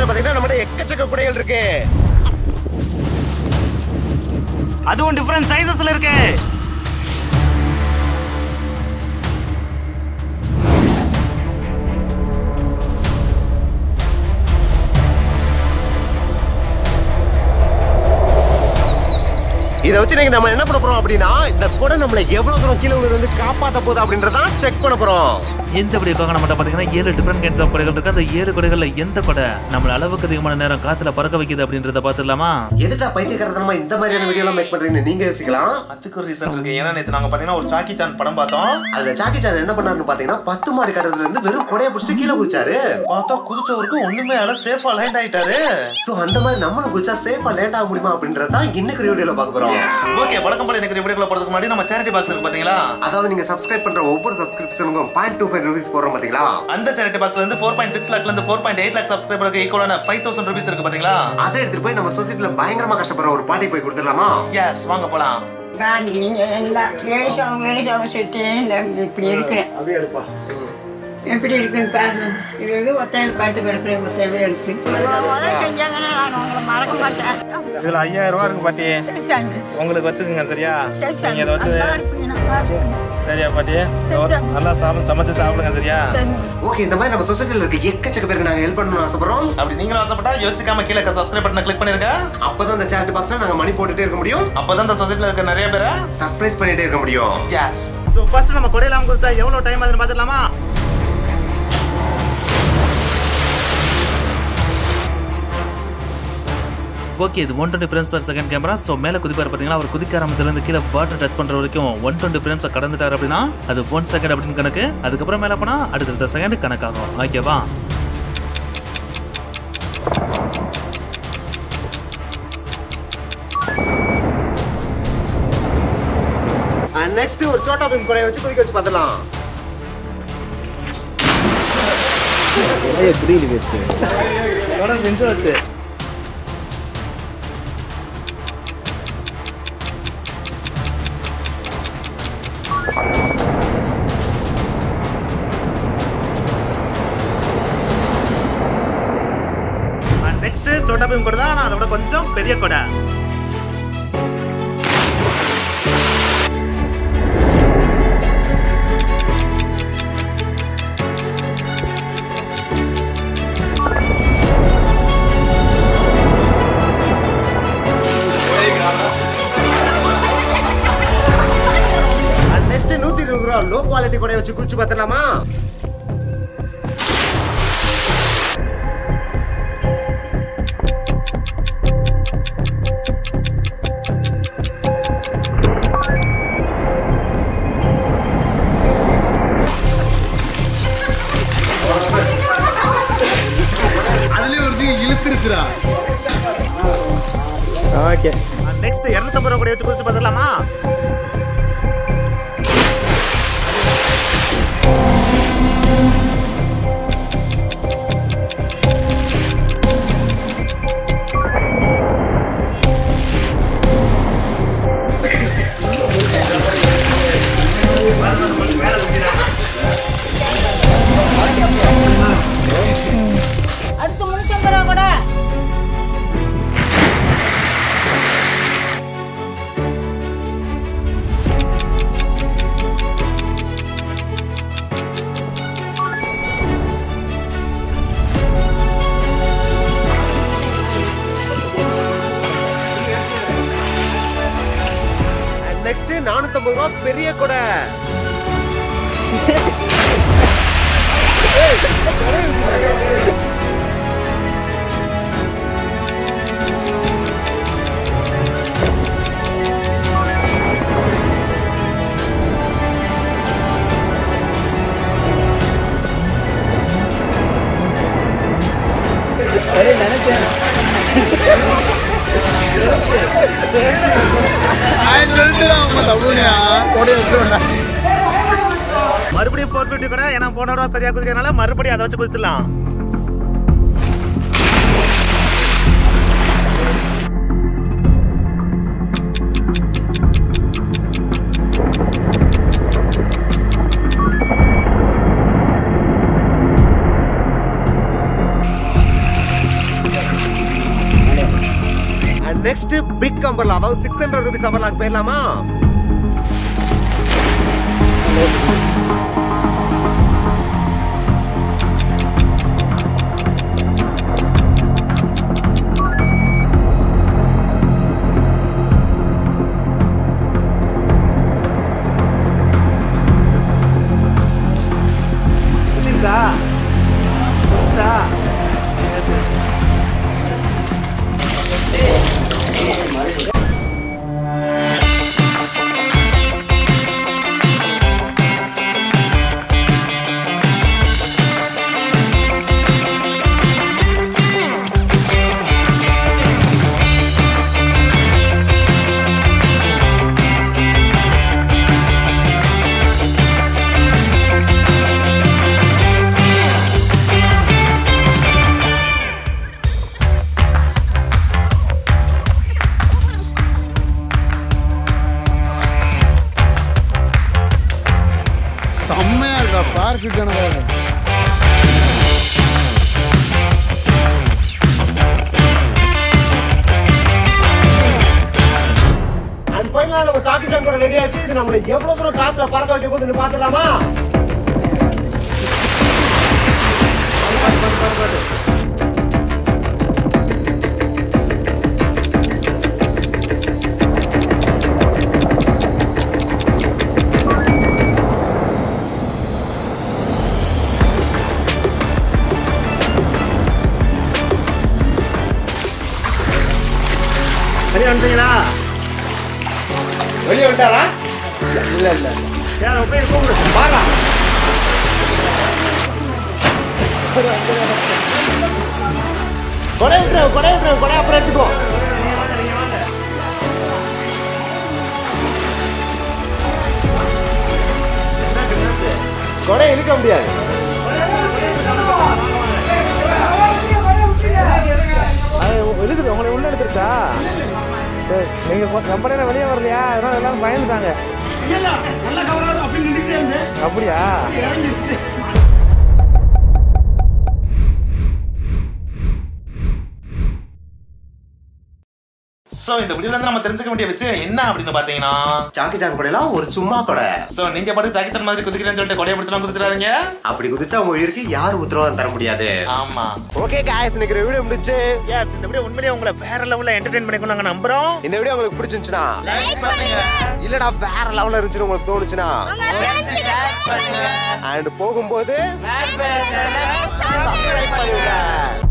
சொசைட்டில பாத்தீங்கன்னா நம்மகிட்ட எக்கச்சக்க குடைகள் இருக்கு அதுவும் டிஃப்ரெண்ட் சைஸஸ்ல இருக்கு இதை வச்சு நீங்க நம்ம என்ன பண்ண போறோம் அப்படின்னா இந்த குடை நம்மள எவ்வளவு தூரம் கீழே விழுந்து வந்து காப்பாத்த போகுது அப்படின்றதான் செக் பண்ண போறோம் இந்த வீடியோக்காக நம்ம பார்த்தீங்கன்னா ஏழு டிஃப்ரெண்ட் கைண்ட்ஸ் ஆஃப் கொடைகள் இருக்கு அந்த ஏழு கொடைகள்ல எந்த கொடை நம்மள அளவுக்கு அதிகமான நேரம் காத்துல பறக்க வைக்குது அப்படின்றத பார்த்துடலாமா எதுடா பைத்தியக்காரத்தனமா இந்த மாதிரியான வீடியோ எல்லாம் மேக் பண்றீங்கன்னு நீங்க யோசிக்கலாம் அதுக்கு ஒரு ரீசன் இருக்கு ஏன்னா நேற்று நாங்க பாத்தீங்கன்னா ஒரு சாக்கி சான் படம் பார்த்தோம் அதுல ஜாக்கி சான் என்ன பண்ணாருன்னு பாத்தீங்கன்னா பத்து மாடி கட்டத்துல இருந்து வெறும் கொடையை பிடிச்சிட்டு கீழே குதிச்சாரு பார்த்தா குதிச்சவருக்கு ஒண்ணுமே ஆல சேஃபா லேண்ட் ஆயிட்டாரு சோ அந்த மாதிரி நம்மளும் குதிச்சா சேஃபா லேட் ஆக முடியுமா அப்படின்றதான் இன்னைக்கு வீடியோல பார்க்க போறோம் ஓகே வழக்கம் போல எனக்கு வீடியோக்குள்ள போறதுக்கு முன்னாடி நம்ம சேரிட்டி பாக்ஸ் இருக்கு பாத்தீங்களா அதாவது நீங்க சப்ஸ்கிரைப் பண்ற ஒவ்வொரு சப்ஸ்கிரிப்ஷனுக்கும் பாயிண்ட் டூ ஃபைவ் ருபீஸ் போடுறோம் பாத்தீங்களா அந்த சேரிட்டி பாக்ஸ்ல இருந்து ஃபோர் பாயிண்ட் சிக்ஸ் லேக்ல இருந்து ஃபோர் பாயிண்ட் எயிட் லேக் சப்ஸ்கிரைபருக்கு ஈக்குவலான ஃபைவ் தௌசண்ட் ருபீஸ் இருக்கு பாத்தீங்களா அதை எடுத்துட்டு போய் நம்ம சொசைட்டில பயங்கரமா கஷ்டப்படுற ஒரு பாட்டி போய் கொடுத்துடலாமா எஸ் வாங்க போலாம் நான் நீங்க எல்லாம் ஏழுசாமி ஏழுசாமி சுற்றி இந்த இப்படி இருக்கிறேன் அப்படியே எடுப்பா எப்படி இருக்குன்னு பாருங்க இது வந்து ஒத்தையில் பாட்டு கிடக்குறேன் ஒத்தையில இருக்கு உதவி செஞ்சாங்கன்னா நான் உங்களை மறக்க மாட்டேன் இதுல ஐயாயிரம் ரூபாய் இருக்கு பாட்டி சரி சாமி உங்களுக்கு வச்சுக்கோங்க சரியா சரி சாமி நீங்க இதை வச்சு நல்லா இருப்பீங்க நல்லா இருப்பீங்க சரியா பாட்டி சரி, சரி. நல்லா சாப்பிட்டு சமைச்சு சாப்பிடுங்க சரியா சரி ஓகே இந்த மாதிரி நம்ம சொசைட்டில இருக்க எக்கச்சக்க பேருக்கு நாங்க ஹெல்ப் பண்ணணும்னு ஆசைப்படுறோம் அப்படி நீங்களும் ஆசைப்பட்டா யோசிக்காம கீழே சப்ஸ்கிரைப் பட்டனை கிளிக் பண்ணிருங்க அப்பதான் இந்த சேரிட்டி பாக்ஸ்ல நாங்க மணி போட்டுட்டே இருக்க முடியும் அப்பதான் இந்த சொசைட்டில இருக்க நிறைய பேரை சர்ப்ரைஸ் பண்ணிட்டே இருக்க முடியும் எஸ் ஸோ ஃபர்ஸ்ட் நம்ம கொடையிலாம குதிச்சா எவ்வளவு டைம் ஆகுதுன்னு பார்த்துடலாமா ஓகே இது one twenty frames per second camera so மேலே குதிப்பார் பார்த்தீங்கன்னா அவர் குதிக்க ஆரம்பிச்சிலேருந்து கீழே பாட்டை டச் பண்ணுற வரைக்கும் ஒன் டுவெண்ட்டி ஃப்ரெண்ட்ஸை கடந்துட்டார் அப்படின்னா அது ஒன் செகண்ட் அப்படின்னு கணக்கு அதுக்கப்புறம் மேலே போனால் அடுத்தடுத்த செகண்ட் கணக்காகும் ஓகேவா நெக்ஸ்ட் ஒரு சோட்டா பீம் கொடையை வச்சு குதிக்க வச்சு பார்த்துலாம் வச்சு நெக்ஸ்ட் சோட்டா பீம் கூட தான் ஆனால் அதோட கொஞ்சம் பெரிய கொடை நெக்ஸ்ட் நூத்தி இருபது ரூபா லோ குவாலிட்டி கொடையை வச்சு குதிச்சு பார்த்துலாமா ஓகே நெக்ஸ்ட் இரநூத்தம்பது ரூபா கூட வச்சு குதிச்சு பார்த்துடலாமா அடுத்து முன்னூற்றம்பது ரூபா கூட நெக்ஸ்ட் நானூத்தம்பது ரூபா பெரிய கொடை மறுபடியும் ஃபோர் ஃபிஃப்டி கூட ஏன்னா போன தடவை சரியா குதிக்கிறதுனால மறுபடியும் அதை வச்சு குதிச்சிடலாம் நெக்ஸ்ட் பிக் அம்பர்லா அதாவது சிக்ஸ் ஹண்ட்ரட் ருபீஸ் அம்பர்லாக்கு போயிடலாமா செம்மையா இருக்கா பேராஷூட் தானே அண்ட் ஃபைனலா நம்ம சாக்கி சான் கூட ரெடி ஆச்சு இது நம்மள எவ்வளவு தூரம் காத்துல பறக்க வைக்க போகுதுன்னு பாத்துடலாமா வெளியே வந்துட்டீங்களா வெளியே வந்துட்டாரா இல்ல இல்ல யார் போய் கூப்பிடு பாரா கொடை விட்டுறேன் கொடை விட்டுறேன் கொடை அப்புறம் எடுத்துக்கோ கொடை இழுக்க முடியாது இழுக்குது உங்களை உள்ள எடுத்துருச்சா சரி நீங்க கொ- ரொம்ப நேரம் வெளியே வரலையா அதனால எல்லாரும் பயந்துட்டாங்க அப்படியா சோ இந்த வீடியோல இருந்து நம்ம தெரிஞ்சுக்க வேண்டிய விஷயம் என்ன அப்படின்னு பாத்தீங்கன்னா சாக்கி சான் கொடையெல்லாம் ஒரு சும்மா கொடை சோ நீங்க பாட்டு ஜாக்கிசன் மாதிரி குதிக்கிறேன்னு சொல்லிட்டு கொடையை பிடிச்சலாம் குதிச்சிடாதீங்க அப்படி குதிச்சா உங்க உயிருக்கு யார் உத்தரவாதம் தர முடியாது ஆமா ஓகே காய்ஸ் இன்னைக்கு வீடியோ முடிச்சு எஸ் இந்த வீடியோ உண்மையிலேயே உங்களை வேற லெவல்ல என்டர்டெயின் பண்ணிக்கணும் நாங்க நம்புறோம் இந்த வீடியோ உங்களுக்கு பிடிச்சிருந்துச்சுன்னா இல்லடா வேற லெவல்ல இருந்துச்சுன்னு உங்களுக்கு தோணுச்சுன்னா அண்ட் போகும்போது subscribe பண்ணுங்க